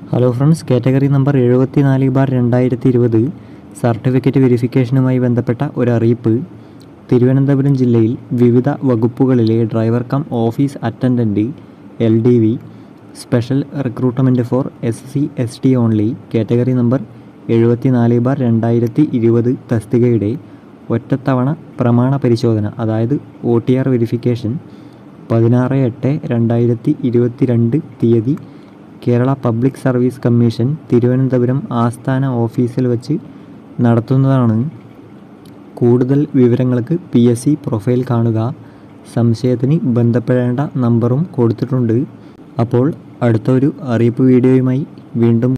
hello friends category number എഴുപത്തി നാല് bar രണ്ടായിരത്തി ഇരുപത് സർട്ടിഫിക്കറ്റ് വെരിഫിക്കേഷനുമായി ബന്ധപ്പെട്ട ഒരു അറിയിപ്പ് തിരുവനന്തപുരം ജില്ലയിൽ വിവിധ വകുപ്പുകളിലെ driver cum office attendant L D V special recruitment for S C S T only category number എഴുപത്തി നാല് ബാർ രണ്ടായിരത്തി ഇരുപത് തസ്തികയുടെ ഒറ്റത്തവണ പ്രമാണ പരിശോധന അതായത് ഒ ടി ആർ വെരിഫിക്കേഷൻ പതിനാറ് എട്ട് രണ്ടായിരത്തി ഇരുപത്തി രണ്ട് തീയതി Kerala public service commission Thiruvananthapuram ആസ്ഥാന ഓഫീസിൽ വച്ച് നടത്തുന്നതാണ് കൂടുതൽ വിവരങ്ങൾക്ക് പി എസ് സി പ്രൊഫൈൽ കാണുക സംശയത്തിന് ബന്ധപ്പെടേണ്ട നമ്പറും കൊടുത്തിട്ടുണ്ട് അപ്പോൾ അടുത്ത ഒരു അറിയിപ്പ് വീഡിയോയുമായി വീണ്ടും